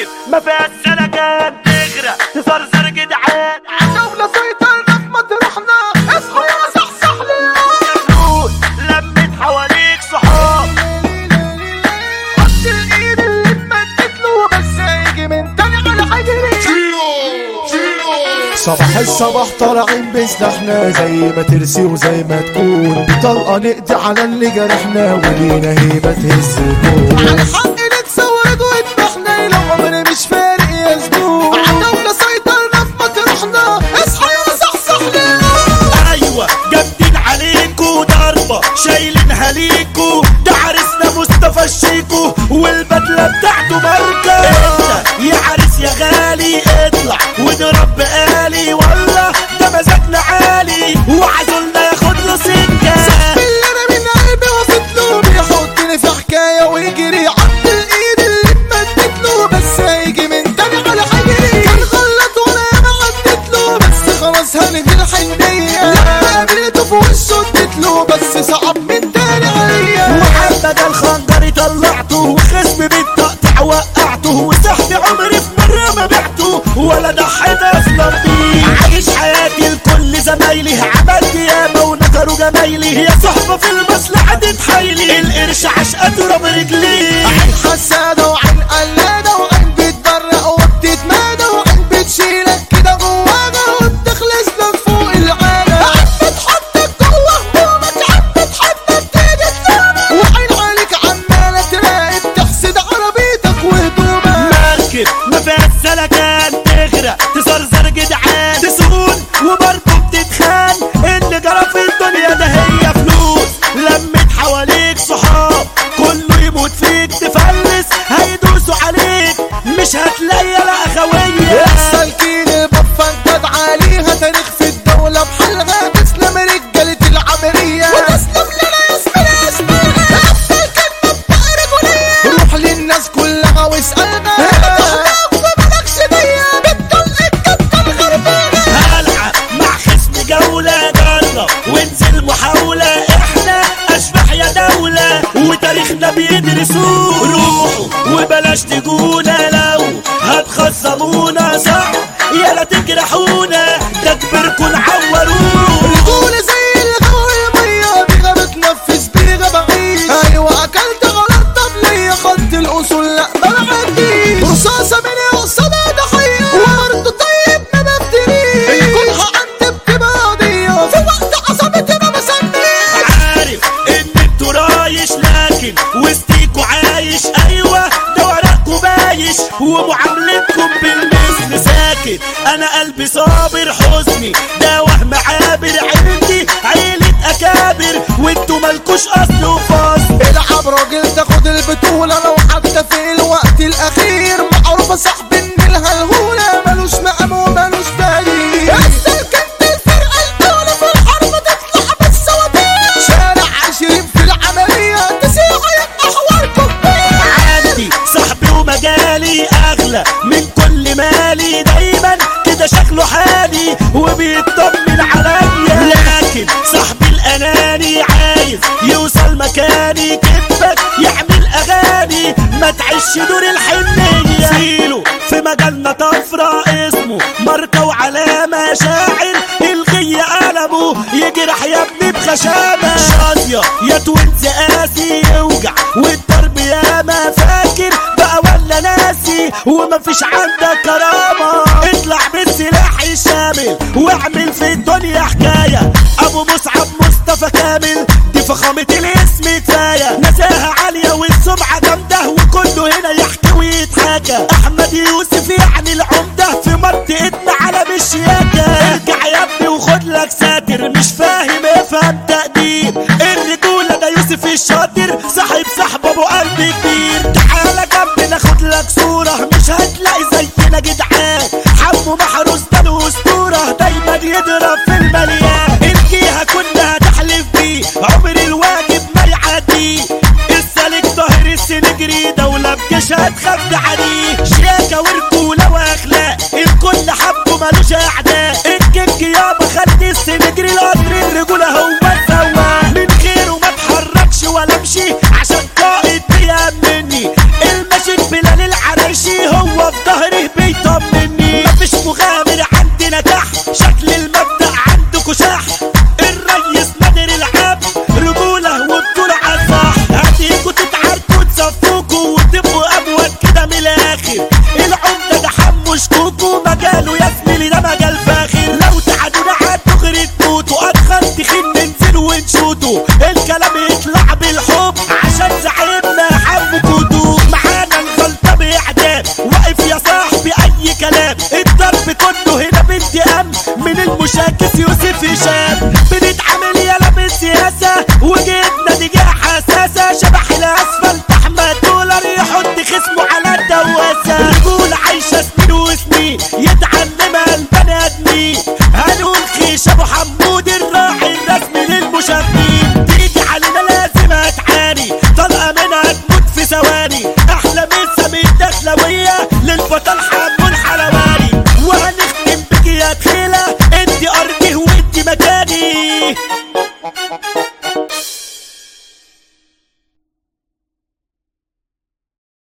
مركب ما فيها السلكان تغرق تزرزر جدعان دولة سيطرنا في مطرحنا اصحوا يا صحصح لي فلوس لمت حواليك صحاب حط الايد اللي اتمدت له بس هيجي من تاني على حجري صباح الصباح طالعين بسلاحنا زي ما ترسي وزي ما تكون بطلقة نقضي على اللي جرحنا ولينا هيبة تهز على الكون حق نتسود واتبحنا لو عمري مش فارق يا زبون عدولة سيطرنا في مطرحنا اصحى يا صحصح لي ايوه جامدين عليكو ضربة شايلينها ليكو ده عريسنا مصطفى الشيكو والبدلة بتاعته ماركة انت يا عريس يا غالي اطلع ونرب آلي والله ده مزاجنا عالي وعزولنا ياخد له سكة اللي انا من قلبي وصلت له بيحطني في حكايه ويجري عض الايد اللي اتمدت له بس هيجي من تاني على حجري كان غلط وانا ما عدت له بس خلاص هلغي الحنيه لما قابلته في وشه اديت له بس صعب من تاني عليا وحبك الخنجر طلعته وخصم بالتقطيع وقعته وسحب عمري في مرة ما بعته ولا ضحيت اصلا بيه عايش حياتي لكل زمايلي عملت ياما ونكروا جمايلي يا صحبة في المصلحة تتحايلي القرش عشق اضرب رجليه عين حسادة وعين قلادة وعين بتبرق وبتتمادى وعين بتشيلك كده جواها وبتخلص لك فوق العادة عين بتحطك جوا همومك عين بتحبك تيجي تلومك وعين عليك عمالة تراقب تحسد عربيتك وهدومك مركب ما فيها السلكان تغرق تزرزر جدعان تسخون وبرضه بتتخان اللي جرى في الدنيا ده هي فلوس لمت حواليك صحاب كله يموت فيك تفلس هيدوسوا عليك مش هتلاقي لا اخويه السالكين البفة انت عليها تاريخ في الدولة بحالها تسلم رجالة العملية وتسلم لنا ياسمين ياسمين السالكين مبدأ رجولية روح للناس كلها واسألنا مالكش نية بتطلق الكبة الغربية هلعب مع خصم جولة جرب وانزل محاولة احنا اشباح يا دولة وتاريخنا بيدرسوه روحوا وبلاش تجونا لو هتخصمونا صح يلا تجرحونا ده كبركوا نعوروه رجولة زي الغوى المية بيغا بتنفس بيغا بعيد ايوه اكلت غلط طب ليا خدت الاصول لا ما بعديش رصاصة من قصادها ضحية وبرضه طيب ما بفتريش يكون عندي بتبقى قضية في وقت عصبتي ما بسميش عارف ان انتوا رايش لكن وسطيكوا عايش ايوه ده ورقكوا بايش ومعاملتكم بالمثل ساكت انا قلبي صابر حزني ده وهم عابر عندي عيلة اكابر وانتوا مالكوش اصل وفاصل العب راجل تاخد البطولة لو حتى في الوقت الأخير معروفة صاحب إن الهلهولة ملوش مقام وملوش دليل كنت الفرقة الأولى في الحرب تطلع بالسواتير شارع عشرين في العملية تسيح يبقى حواركم عندي صاحبي ومجالي اغلى من كل مالي دايما كده شكله حالي وبيطمن عليا لكن صاحبي الاناني عايز يوصل مكاني كتفك يعمل اغاني ما تعيش دور الحنية فيلو في مجالنا طفرة اسمه ماركة وعلامة شاعر الغي قلبه يجرح يا ابني بخشامة شاطية يا توينز قاسي يوجع والضرب يا ما فاكر بقى ولا ناسي ومفيش عندك كرامة اطلع بالسلاح الشامل واعمل في الدنيا حكاية ابو مصعب مصطفى كامل دي فخامة الاسم كفاية نزاهة عالية والسمعة جامدة وكله هنا يحكي ويتحاكى احمد يوسف يعني العمدة في منطقتنا على الشياكة ارجع يا ابني وخد لك ساتر مش فاهم افهم تقدير الرجولة ده يوسف الشاطر صاحب صاحب ابو قلب كبير تعالى جنبي ناخد لك صورة مش هتلاقي زينا جدعان حمو محروس ده له اسطورة دايما يضرب في المليان الجيهة كلها تحلف بيه عمر الواجب ما يعديه السالك ظاهر السنجري دولة بجيش هتخاف عليه شياكة ورجولة واخلاق الكل حبه ملوش اعداء